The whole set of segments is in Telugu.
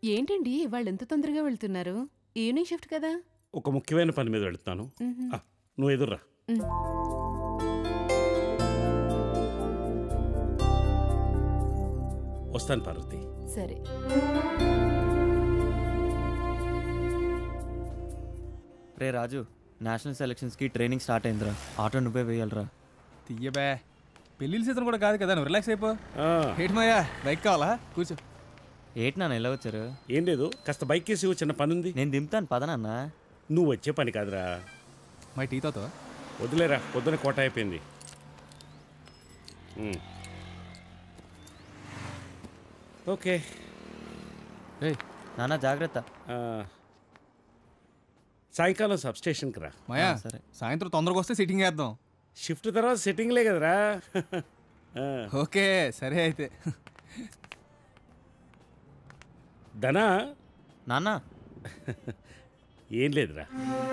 ఏంటండి వాళ్ళు ఎంత తొందరగా వెళ్తున్నారు ఈవినింగ్ షిఫ్ట్ కదా ఒక ముఖ్యమైన పని మీద వెళ్తున్నాను మ్మ్. ఆ, నువ్వు ఎదుర్రా మ్. వస్తాను పార్వతి సరే రే రాజు నేషనల్ సెలక్షన్స్కి ట్రైనింగ్ స్టార్ట్ అయిందిరా ఆటో నువ్వే వేయాలిరా తీయబే పెళ్ళిళ్ళ సీజన్ కూడా కాదు కదా నువ్వు రిలాక్స్ అయిపో ఆ, ఏంటి మాయా బైక్ కావాలా కూర్చో ఏంటి నాన్న ఎలా వచ్చారు ఏం లేదు కాస్త బైక్ వేసి చిన్న పని ఉంది నేను దింపుతాను పదనన్న నువ్వు వచ్చే పని కాదురా మై టీ తాతో వదిలేరా పొద్దున కోట అయిపోయింది మ్. ఓకే ఏయ్ నాన్న జాగ్రత్త ఆ, సాయంకాలం సబ్ స్టేషన్కి రా మాయా ఆ, సరే. సాయంత్రం తొందరగా వస్తే సిట్టింగ్ వేద్దాం షిఫ్ట్ తర్వాత సెట్టింగ్లే కదరా ఆ, ఓకే సరే అయితే ధనా నాన్న ఏం లేదురా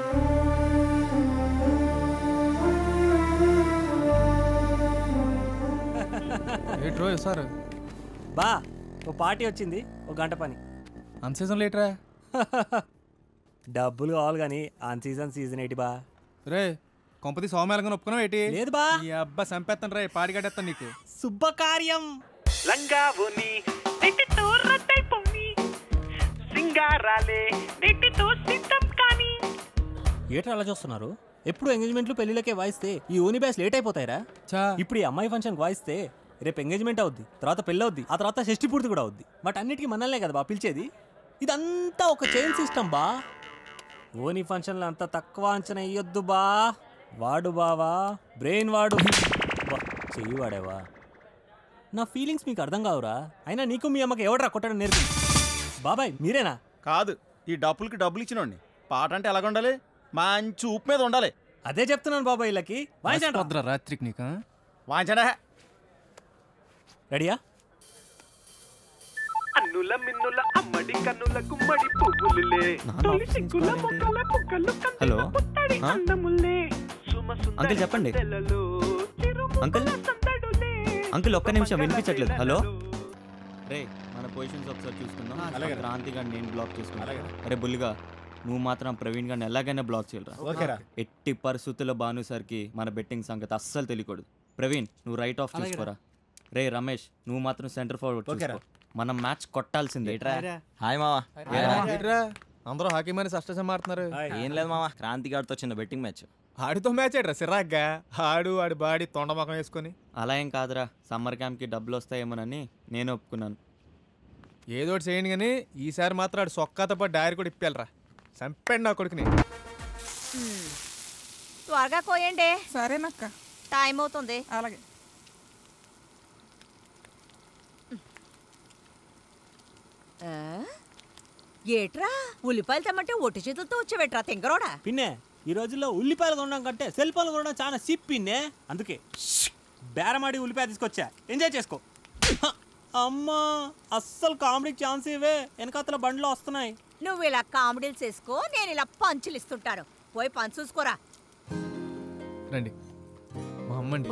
ఏంట్రో సార్ బా ఓ పార్టీ వచ్చింది ఒక గంట పని అన్ సీజన్ లేటరా డబ్బులు కావాలి కానీ ఆన్ సీజన్ సీజన్ ఏంటి బా రే కొంపతి సోమేళంగా ఒప్పుకున్నావు ఏంటి లేదు బా ఈ అబ్బా చంపేస్తాను రా పాడి కట్టేస్తాను నీకు శుభకార్యం లంగావోని నెట్టితో రద్దయిపోని సింగారాలే నెట్టితో సిద్ధం కానీ ఏట్రా అలా చూస్తున్నారు ఎప్పుడు ఎంగేజ్మెంట్లు పెళ్లిళ్ళకే వాయిస్తే ఈ ఊని బ్యాస్ లేట్ అయిపోతాయిరా చా ఇప్పుడు ఈ అమ్మాయి ఫంక్షన్ వాయిస్తే రేపు ఎంగేజ్మెంట్ అవుద్ది తర్వాత పెళ్ళి అవుద్ది ఆ తర్వాత షష్టి పూర్తి కూడా అవుద్ది బట్ అన్నిటికీ మనల్నే కదా బా పిలిచేది ఇదంతా ఒక చైన్ సిస్టమ్ బా ఓని ఫంక్షన్లు అంత తక్కువ అంచనా ఇయ్యొద్దు బా వాడు బావా బ్రెయిన్ వాడు బా, చెయ్యి వాడేవా నా ఫీలింగ్స్ మీకు అర్థం కావురా అయినా నీకు మీ అమ్మకి ఎవడరా కొట్టడం నేర్పి బాబాయ్ మీరేనా కాదు ఈ డబ్బులకి డబ్బులు ఇచ్చినోడిని పాట అంటే ఎలాగ ఉండాలి మంచి ఉప్పు మీద ఉండాలి అదే చెప్తున్నాను బాబాయ్ వీళ్ళకి వాయించండి రా. వద్దురా రాత్రికి నీకు ఆ? వాంచడా రెడీయా అన్నుల మిన్నుల అమ్మడి కన్నుల గుమ్మడి పువ్వులులే నాన్న తొలి ఆఫీస్ సిగ్గుల నుంచి కాల్ మొక్కల పుక్కలు హలో? కందిన పుత్తడి ఆ? అందములే సుమ సుందరి అంకుల్ చెప్పండి. సందెలలో చిరుముద్దుల అంకుల్? సందడులే అంకుల్ ఒక్క నిమిషం మగ వినిపించట్లేదు హలో వెన్నెలలో. రే మన పొజిషన్స్ ఒకసారి చూసుకుందాం అలాగే. క్రాంతి గారిని నేను బ్లాక్ చేసుకున్నాను అలాగే. అరే బుల్లిగా నువ్వు మాత్రం ప్రవీణ్ గారిని ఎలాగైనా బ్లాక్ చేయరా ఓకేరా ఎట్టి పరిస్థితుల్లో భాను సార్కి మన బెట్టింగ్ సంగతి అస్సలు తెలియకూడదు ప్రవీణ్ నువ్వు రైట్ ఆఫ్ చూసుకోరా రే రమేష్ నువ్వు మాత్రం సెంటర్ ఫార్వర్డ్ ఓకేరా. చూసుకో మనం మ్యాచ్ కొట్టాల్సిందే హాయ్ మావా ఏంట్రా అందరూ హాకీ మరి సష్టం ఆడుతున్నారు ఏం లేదు మావా క్రాంతి గారితో చిన్న బెట్టింగ్ మ్యాచ్ ఆడితో మ్యాచ్ ఏట్రా సిరాగ్గా ఆడు ఆడి బాడి తొండ మొఖం వేసుకొని అలా ఏం కాదురా సమ్మర్ క్యాంప్కి డబ్బులు వస్తాయేమోనని నేను ఒప్పుకున్నాను ఏదో ఒకటి చేయండి కానీ ఈసారి మాత్రం ఆడు సొక్కాతో పాటు డైరీ కూడా ఇప్పాలరా చంపండి నా కొడుకుని త్వరగా కోయండి సరేనక్క టైం అవుతుంది అలాగే ఆ? ఏట్రా ఉల్లిపాయలు తెమ్మంటే ఒట్టి చేతులతో వచ్చేవేట్రా తింగరోడా పిన్నే ఈ రోజుల్లో ఉల్లిపాయలు కొనడం కంటే సెల్ ఫోన్లు కొనడం చాలా సిప్ పిన్నే అందుకే బేరమాడి ఉల్లిపాయ తీసుకొచ్చా ఎంజాయ్ చేసుకో హ, అమ్మా అస్సలు కామెడీకి ఛాన్స్ ఇవే వెనకాతల బండ్లు వస్తున్నాయి నువ్వు ఇలా కామెడీలు చేసుకో నేను ఇలా పంచులు ఇస్తుంటాను పోయి పంచు చూసుకోరా రండి మా అమ్మండి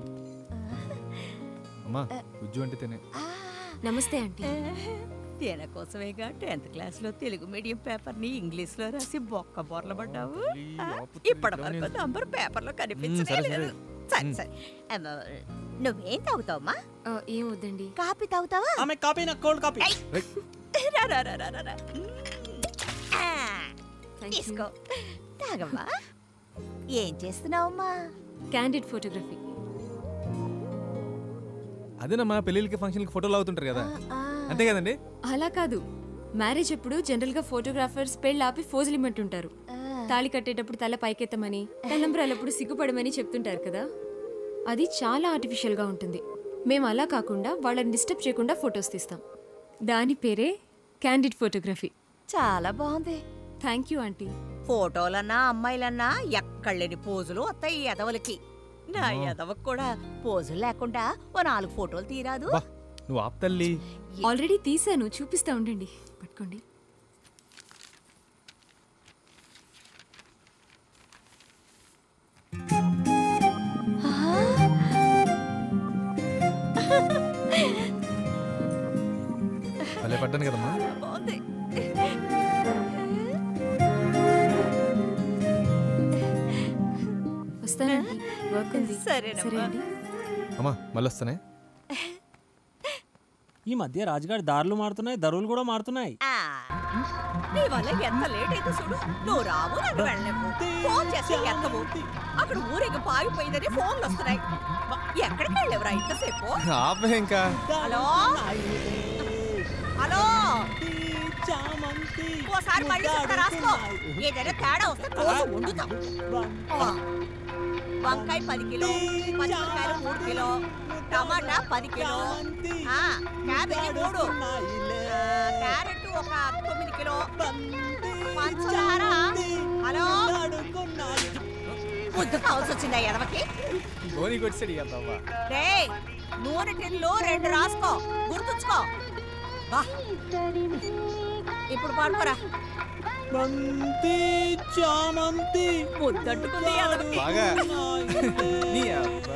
అమ్మా ఉజ్జు అంటే తినే నమస్తే ఆంటీ దీని కోసమేగా టెన్త్ క్లాస్ లో తెలుగు మీడియం పేపర్ ని ఇంగ్లీష్ లో రాసి బొక్క బొర్ల పడ్డావు ఆ, ఇప్పటి వరకు నంబర్ పేపర్ లో సరే, కనిపించలేదు సరే. సరే సరే అమ్మ, నువ్వేం తాగుతావమ్మా ఆ, ఏం వద్దండి కాపీ తాగుతావా ఆమె కాపీ నాకు కోల్డ్ కాపీ రా, రా, రా, రా, రా, రా. ఆ, Thank you. తీసుకో తాగమ్మా ఏం చేస్తున్నావమ్మా క్యాండిడ్ ఫోటోగ్రఫీ అదేనమ్మా పెళ్ళిళ్ళకి ఫంక్షన్కి ఫోటోలు అవుతుంటారు కదా అంతే కదండి అలా కాదు మ్యారేజ్ అప్పుడు జనరల్ గా ఫోటోగ్రాఫర్స్ పెళ్ళి ఆపి ఫోజులు ఇమ్మంటుంటారు తాళి కట్టేటప్పుడు తల పైకెత్తమని తలంబ్రాలప్పుడు సిగ్గుపడమని చెప్తుంటారు కదా అది చాలా ఆర్టిఫిషియల్ గా ఉంటుంది మేము అలా కాకుండా వాళ్ళని డిస్టర్బ్ చేయకుండా ఫొటోస్ తీస్తాం దాని పేరే క్యాండిడ్ ఫోటోగ్రఫీ చాలా బాగుంది థ్యాంక్ యూ ఆంటీ ఫోటోలన్నా అమ్మాయిలన్నా ఎక్కడలేని పోజులు వస్తాయి ఈ ఎదవలకి నా ఎదవకు కూడా పోజులు లేకుండా ఓ నాలుగు ఫోటోలు తీరాదు బా నువ్వు ఆప్ తల్లి ఆల్రెడీ తీసాను చూపిస్తా ఉండండి పట్టుకోండి భలే పడ్డా పడ్డాను కదమ్మా బాగుంది వస్తానండి వర్క్ ఉంది సరేనమ్మా. సరే అండి అమ్మా మళ్ళీ వస్తానే ఈ మధ్య రాజుగారి దారులు మారుతున్నాయి ధరలు కూడా మారుతున్నాయి ఆ, నీ వల్ల ఎంత లేట్ అయితే చూడు నువ్వు రావు నన్ను వెళ్ళలేవు ఫోన్ చేస్తే ఎత్తవు అక్కడ ఊరేగి పాగిపోయిందని ఫోన్లు వస్తున్నాయి మ, ఎక్కడికి వెళ్ళేవరా ఇంతసేపు ఆపే ఇంకా హలో హలో ఓసారి మళ్ళీ చెప్తా రాసుకో ఏదైనా తేడా వస్తే కోసి వండుతాం ఆ, వంకాయ పది కిలో పచ్చిమిరకాయలు మూడు కిలో టమాటా పది కిలో ఆ, క్యాబేజీ మూడు ఆ, క్యారెట్ ఒక తొమ్మిది కిలో పంచదార హలో ముద్దు కావాల్సి వచ్చిందా ఎడవకి ధోని కొట్టాడు అబ్బా రే నూనె టిన్లు రెండు రాసుకో గుర్తుంచుకో బా. ఇప్పుడు పడుకోరా బంతి చామంతి ముద్దట్టుకుంది ఎడవకి బాగా నీ అబ్బా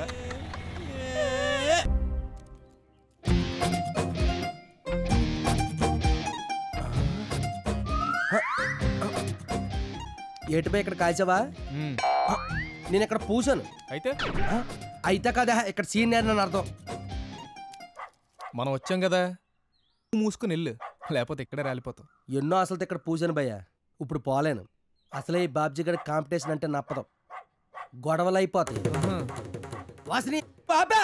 ఏటిపై ఇక్కడ కాల్చావా ఉమ్, నేను ఇక్కడ పూసాను అయితే ఆ, అయితే కదా ఇక్కడ సీనియర్ అని అర్థం మనం వచ్చాం కదా మూసుకుని వెళ్ళు లేకపోతే ఇక్కడే రాలిపోతాం ఎన్నో అసలు ఇక్కడ పూసాను భయ్య ఇప్పుడు పోలేను అసలే ఈ బాబ్జీ గడి కాంపిటీషన్ అంటే నప్పదు గొడవలు అయిపోతాయి ఆహా. వాసిని బాబా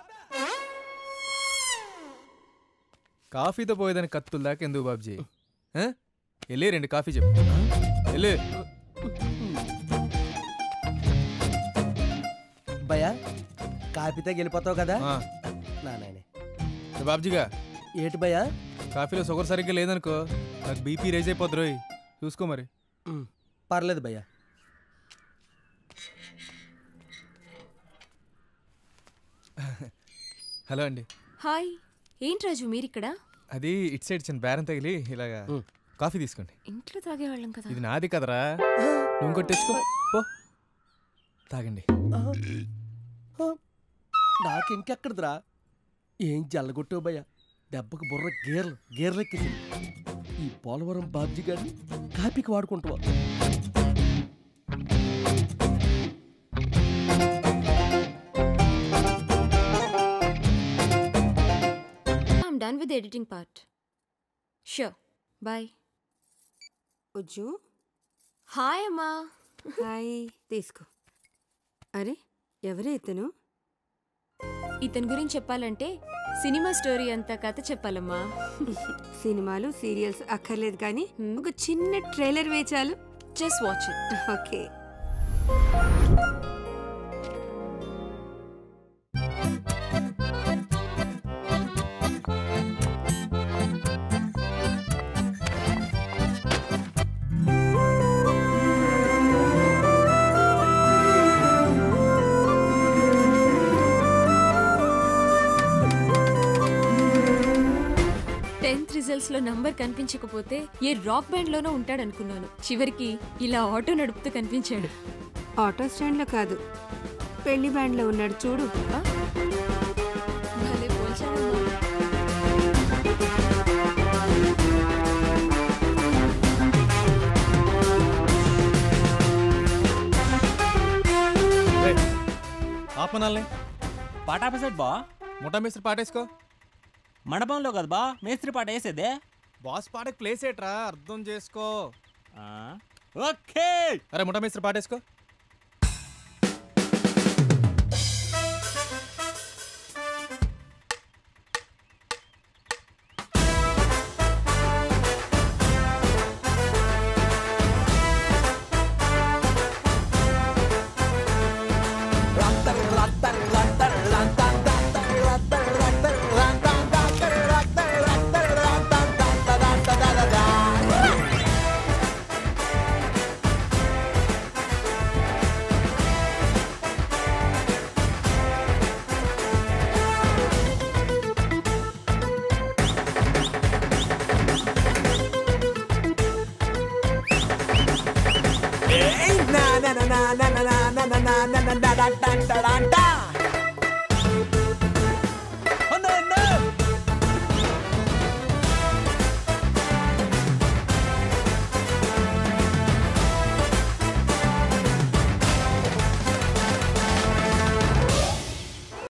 కాఫీతో పోయేదని కత్తుల దాకా ఎందుకు బాబ్జీ ఆ? వెళ్ళి రెండు కాఫీ చెప్పు వెళ్ళి భయ్య కాఫీతో గెలిపోతావు కదా ఆ, నా నాయనే ఏ బాబ్జీగా ఏటి భయ్య కాఫీలో షుగర్ సరిగ్గా లేదనుకో నాకు బీపీ రైజ్ అయిపోద్ది రోయ్ చూసుకో మరి ఉమ్, పర్లేదు భయ్య హలో అండి హాయ్ ఏంటి రాజు మీరిక్కడ అది ఇటు సైడ్ చిన్న బేరం తగిలి ఇలాగా ఉమ్. కాఫీ తీసుకోండి ఇంట్లో తాగేవాళ్ళం కదా ఇది నాది కదరా నువ్వు ఇంకోటి తెచ్చుకో పో తాగండి నాకు ఇంకెక్కడదిరా ఏం జల్లగొట్టావు భయ్య దెబ్బకు బుర్ర గేర్లు గేర్లెక్కింది ఈ పోలవరం బాబ్జీ గారిని కాపీకి వాడుకుంటావా I'm done with editing part sure bye Ujju hi అమ్మా హాయ్ తీసుకో అరే ఎవరే ఇతను ఇతని గురించి చెప్పాలంటే సినిమా స్టోరీ అంతా కథ చెప్పాలమ్మా సినిమాలు సీరియల్స్ అక్కర్లేదు కానీ ఒక చిన్న ట్రైలర్ వేచాలు just watch it okay tenth results లో నంబర్ కనిపించకపోతే ఏ రాక్ బ్యాండ్ లోనో ఉంటాడనుకున్నాను చివరికి ఇలా ఆటో నడుపుతూ కనిపించాడు ఆటో స్టాండ్లో కాదు పెళ్లి బ్యాండ్లో ఉన్నాడు చూడు ఆ? భలే పోల్చావమ్మా. ఆపనాలనే పాట ఆపేసాడు బా ముఠా మేస్త్రి పాటేసుకో మండపంలో కదా బా మేస్త్రి పాట వేసేదే బాస్ పాటకి ప్లేస్ ఏట్రా అర్థం చేసుకో ఆ, ఓకే అరే ముఠా మేస్త్రి పాటేసుకో na na na na na na na na na na na na na na